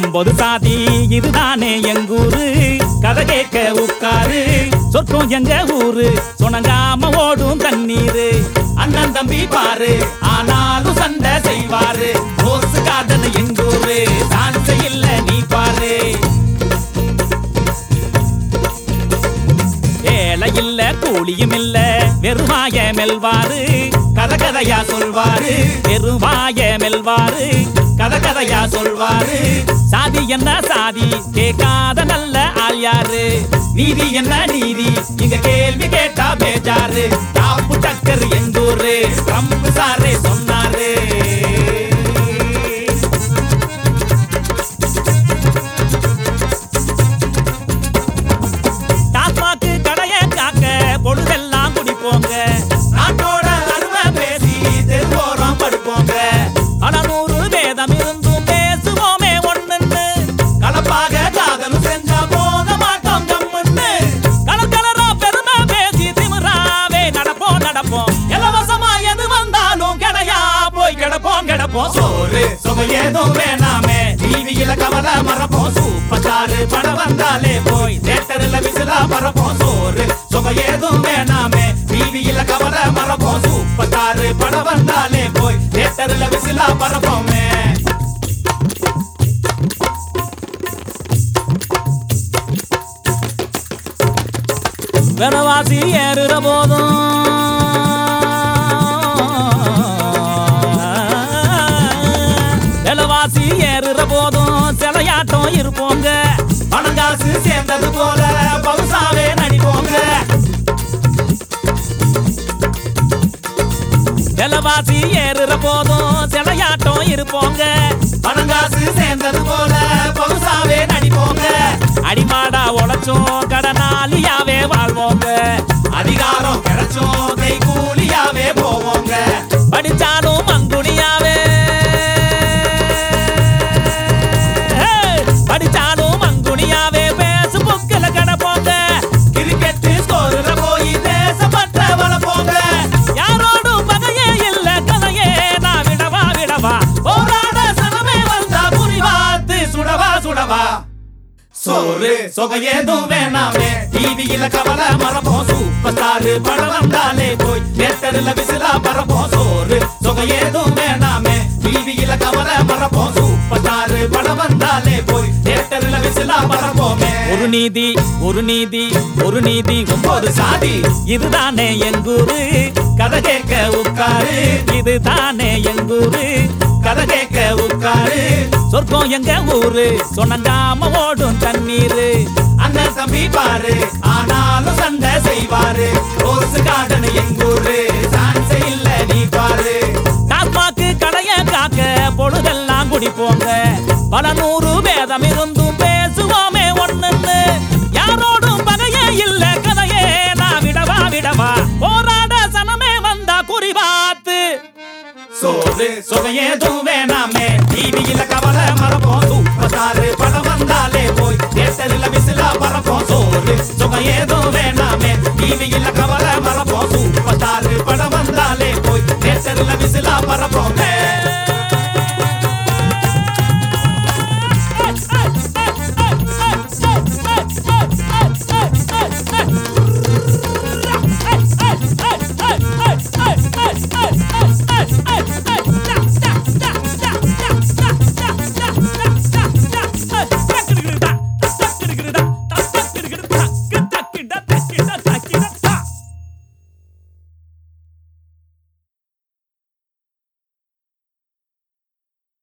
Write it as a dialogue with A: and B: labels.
A: ஒன்பது சாதி இதுதானே எங்கூரு கதை கேட்க உட்காரு சொர்க்கம் எங்க ஊரு சொனங்காம ஓடும் தண்ணீரு அண்ணன் தம்பி பாரு ஆனாலும் சண்டை செய்வாரு ரோஸ் கார்டன் எங்கூரு சான்ஸ் இல்ல நீ பாரு வேலை இல்ல கூலியும் இல்ல வெறுவாய மெல்வாரு கதை கதையா சொல்வாரு வெறுவாய மெல்வாரு கதை கதையா சொல்வாரு சாதி என்ன சாதி கேட்காத நல்ல ஆள் யாரு நீதி என்ன நீதி இங்க கேள்வி கேட்டா பேஜாரு டாப்பு டக்கர் எங்கூரு ட்ரம்ப் சாரே சொன்னாரு டாஸ்மாக்கு கடைய காக்க பொழுதெல்லாம் குடிப்போங்க நாட்டோட அருமை பேசி தெருவோரம் படுப்போங்க பல நூறு வேதம் இருந்தும் பேசுவோமே ஒண்ணுன்னு கலப்பாக காதல் செஞ்சா போக மாட்டோம் கம்முன்னு கலர் கலரா பெருமை பேசி திமிராவே நடப்போம் நடப்போம் இலவசமா எது வந்தாலும் கிடையா போய் கிடப்போம் கிடப்போம் சோறு சுவை ஏதும் வேணாமே டிவியில கவலை மறப்போம் சூப்பர் ஸ்டார் படம் வந்தாலே போய் தேட்டர்ல விசிலா மறப்போம் சோறு சுவை ஏதும் வேணாமே டிவியில கவலை மறப்போம் சூப்பர் ஸ்டார் படம் வந்தாலே போய் தேட்டர்ல விசிலா மறப்போமே விலவாசி ஏறுற போதும் விலவாசி ஏறுற போதும் சிலையாட்டம் இருப்போங்க பணங்காசு சேர்ந்தது போல பவுசாவே நடிப்போங்க விலவாசி ஏறுற போதும் சிலையாட்டம் இருப்போங்க பணங்காசு சேர்ந்தது போல பவுசாவே நடிப்போங்க அடிமாடா உழைச்சோம் கடனாளியாவே வாழ்வோங்க அதிகாரம் கிடைச்சோம் கை கூலியாவே போவோங்க படிச்சாலும் மங்குடியாவே படிச்சாலும் மங்குடியாவே பேசுபுக்கில் கிடப்போங்க கிரிக்கெட் ஸ்கோர்ல போய் தேசப்பட்ட வளப்போங்க யாரோடும் பகையே இல்ல கதையே நான் விடவா விடவா போராட சனமே வந்தா புரிவாத்து சுடவா சுடவா சோறு சொகையேதும் வேணாமே டிவியில கவலை மறப்போம் சூப்பர் ஸ்டார் படம் வந்தாலே போய் தேட்டர்ல விசிலா பறப்போம் சோறு சொகையேதும் வேணாமே டிவியில கவலை மறப்போம் சூப்பர் ஸ்டார் படம் வந்தாலே போய் தேட்டர்ல விசிலா பறப்போமே ஒரு நீதி ஒரு நீதி ஒரு நீதி ஒன்பது சாதி இதுதானே எங்கூரு கதை கேட்க உட்காரு இதுதானே எங்கூரு கதை கேட்க உட்காரு சொர்க்கம் எங்க ஊரு சொன்னங்காம ஓடும் தண்ணீரு அண்ணன் தம்பி பாரு ஆனாலும் சண்டை செய்வாரு ரோஸ் கார்டன் எங்கூரு சான்ஸ் இல்ல நீ பாரு டாஸ்மாக்கு கடைய காக்க பொழுதெல்லாம் குடிப்போங்க பல நூறு வேதம் இருந்தும் பேசுவோமே ஒண்ணுன்னு யாரோடும் பகையே இல்ல கதையே நான் விடவா விடவா போராட சனமே வந்தா குறிவாத்து சோறு சுவையேதும் வேணாமே டிவியில கவலை மறப்போம் சூப்பர் ஸ்டார் படம் வந்தாலே போய் தேட்டரில் விசிலா பறப்போம் சோறு சுவையேதும் வேணாமே டிவியில கவலை மறப்போம் சூப்பர் ஸ்டார் படம் வந்தாலே போய் தேட்டரில் விசிலா பறப்போம்